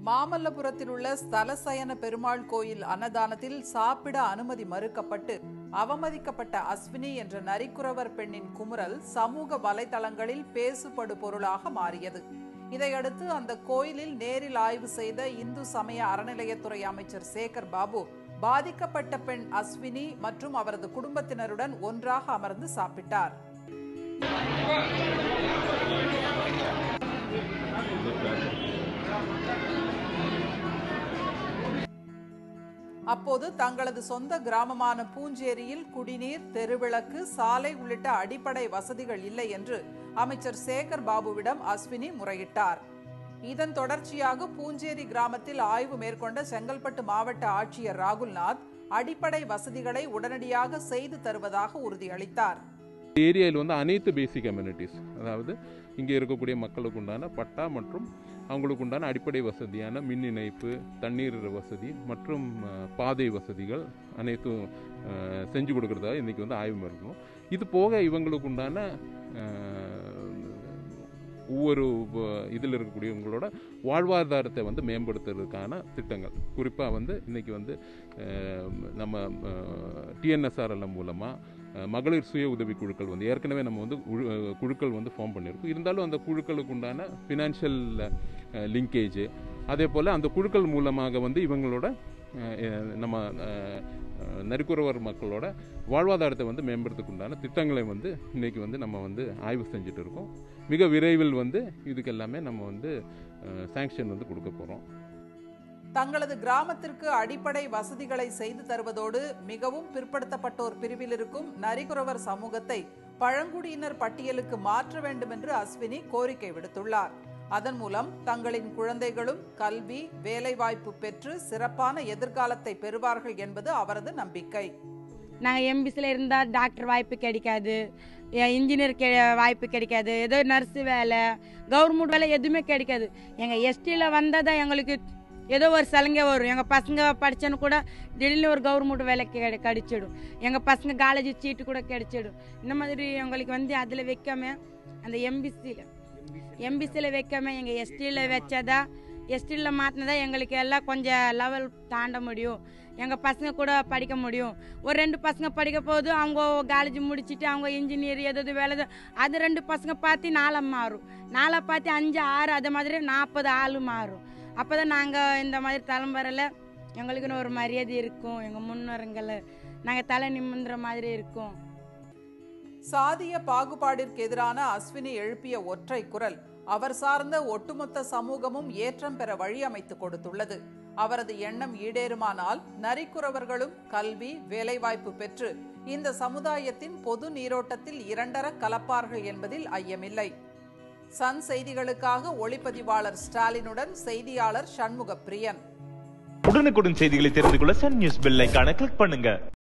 மாமல்லபுரத்தில் உள்ள ஸ்தலசயன பெருமாள் கோயில் அன்னதானத்தில் சாப்பிட அனுமதி மறுக்கப்பட்டு அவமதிக்கப்பட்ட அஸ்வினி என்ற நரிக்குறவர் பெண்ணின் குமுறல் சமூக வலைதளங்களில் பேசுபடு பொருளாக மாறியது இதையடுத்து அந்த கோயிலில் நேரில் ஆய்வு செய்த இந்து சமய அறநிலையத்துறை அமைச்சர் சேகர் பாபு பாதிக்கப்பட்ட பெண் அஸ்வினி மற்றும் அவரது குடும்பத்தினருடன் ஒன்றாக அமர்ந்து சாப்பிட்டார் அப்போது தங்களது சொந்த கிராமமான பூஞ்சேரியில் குடிநீர் தெருவிளக்கு சாலை உள்ளிட்ட அடிப்படை வசதிகள் இல்லை என்று அமைச்சர் சேகர் பாபுவிடம் அஸ்வினி முறையிட்டார் இதன் தொடர்ச்சியாக பூஞ்சேரி கிராமத்தில் ஆய்வு மேற்கொண்ட செங்கல்பட்டு மாவட்ட ஆட்சியர் ராகுல்நாத் அடிப்படை வசதிகளை உடனடியாக செய்து தருவதாக உறுதியளித்தார் ஏரியாவில் வந்து அனைத்து பேசிக் அம்யூனிட்டிஸ் அதாவது இங்கே இருக்கக்கூடிய மக்களுக்கு உண்டான பட்டா மற்றும் அவங்களுக்கு உண்டான அடிப்படை வசதியான மின் இணைப்பு தண்ணீர் வசதி மற்றும் அஹ், பாதை வசதிகள் அனைத்தும் அஹ், செஞ்சு கொடுக்கறதாக இன்றைக்கி வந்து ஆய்வு மேற்கொள்ளும் இது போக இவங்களுக்கு உண்டான அஹ், ஒவ்வொரு இதில் இருக்கக்கூடியவங்களோட வாழ்வாதாரத்தை வந்து மேம்படுத்துறதுக்கான திட்டங்கள் குறிப்பாக வந்து இன்றைக்கி வந்து அஹ், நம்ம டிஎன்எஸ்ஆர்எல் மூலமாக அஹ் மகளிர் சுய உதவி குழுக்கள் வந்து ஏற்கனவே நம்ம வந்து உழு- அஹ் குழுக்கள் வந்து ஃபார்ம் பண்ணியிருக்கோம் இருந்தாலும் அந்த குழுக்களுக்கு உண்டான ஃபினான்ஷியல் லிங்கேஜ் அதே போல் அந்த குழுக்கள் மூலமாக வந்து இவங்களோட அஹ், அஹ், நம்ம அஹ், அஹ், நரிக்குறவர் மக்களோட வாழ்வாதாரத்தை வந்து மேம்படுத்துக்கு உண்டான திட்டங்களை வந்து இன்றைக்கி வந்து நம்ம வந்து ஆய்வு செஞ்சுட்டு இருக்கோம் மிக விரைவில் வந்து இதுக்கு எல்லாமே நம்ம வந்து சாங்ஷன் வந்து கொடுக்க போகிறோம் தங்களது கிராமத்திற்கு அடிப்படை வசதிகளை செய்து தருவதோடு மிகவும் பிற்படுத்தப்பட்டோர் பிரிவில் இருக்கும் நரிகுறவர் சமூகத்தை பழங்குடியினர் பட்டியலுக்கு மாற்ற வேண்டும் என்று அஸ்வினி கோரிக்கை விடுத்துள்ளார் அதன் மூலம் தங்களின் குழந்தைகளும் கல்வி வேலைவாய்ப்பு பெற்று சிறப்பான எதிர்காலத்தை பெறுவார்கள் என்பது அவரது நம்பிக்கை நாங்கள் எம்பிசியில் இருந்தால் டாக்டர் வாய்ப்பு கிடைக்காது இன்ஜினியர் கெ வாய்ப்பு கிடைக்காது ஏதோ நர்ஸு வேலை கவர்மெண்ட் வேலை எதுவுமே கிடைக்காது எங்கள் எஸ்டியில் வந்தால் தான் எங்களுக்கு ஏதோ ஒரு சலுகை வரும் எங்கள் பசங்க படித்தேன்னு கூட திடீர்னு ஒரு கவர்மெண்ட் வேலை கிடை கிடைச்சிடும் எங்கள் பசங்க காலேஜ் சீட்டு கூட கிடைச்சிடும் இந்த மாதிரி எங்களுக்கு வந்து அதில் வைக்காம அந்த எம்பிசியில் எம்பிசியில் வைக்காம எங்கள் எஸ்டியில் வச்சாதா எஸ்டியில் மாற்றினதா எங்களுக்கு எல்லாம் கொஞ்சம் லெவல் தாண்ட முடியும் எங்கள் பசங்க கூட படிக்க முடியும் ஒரு ரெண்டு பசங்க படிக்க போது அவங்க காலேஜ் முடிச்சுட்டு அவங்க இன்ஜினியர் எதாவது வேலை செ- அது ரெண்டு பசங்க பார்த்து நாலா மாறும் நாலா பார்த்து அஞ்சு ஆறு அது மாதிரி நாற்பது ஆள் மாறும் அப்போ தான் நாங்கள் இந்த மாதிரி தலைமுறையில் எங்களுக்குன்னு ஒரு மரியாதை இருக்கும் எங்கள் முன்னோருங்களை நாங்கள் தலை நிமிந்துற மாதிரி இருக்கும் சாதிய பாகுபாடிற்கு எதிரான அஸ்வினி எழுப்பிய ஒற்றை குரல் அவர் சார்ந்த ஒட்டுமொத்த சமூகமும் ஏற்றம் பெற வழி அமைத்துக் கொடுத்துள்ளது அவரது எண்ணம் ஈடேறுமானால் நரிக்குறவர்களும் கல்வி வேலைவாய்ப்பு பெற்று இந்த சமுதாயத்தின் பொது நீரோட்டத்தில் இரண்டர கலப்பார்கள் என்பதில் ஐயமில்லை சன் செய்திகளுக்காக ஒளிப்பதிவாளர் ஸ்டாலினுடன் செய்தியாளர் சண்முக பிரியன் உடனுக்குடன் செய்திகளை தெரிந்து கொள்ள சன் நியூஸ் பெல் ஐகானை கிளிக் பண்ணுங்க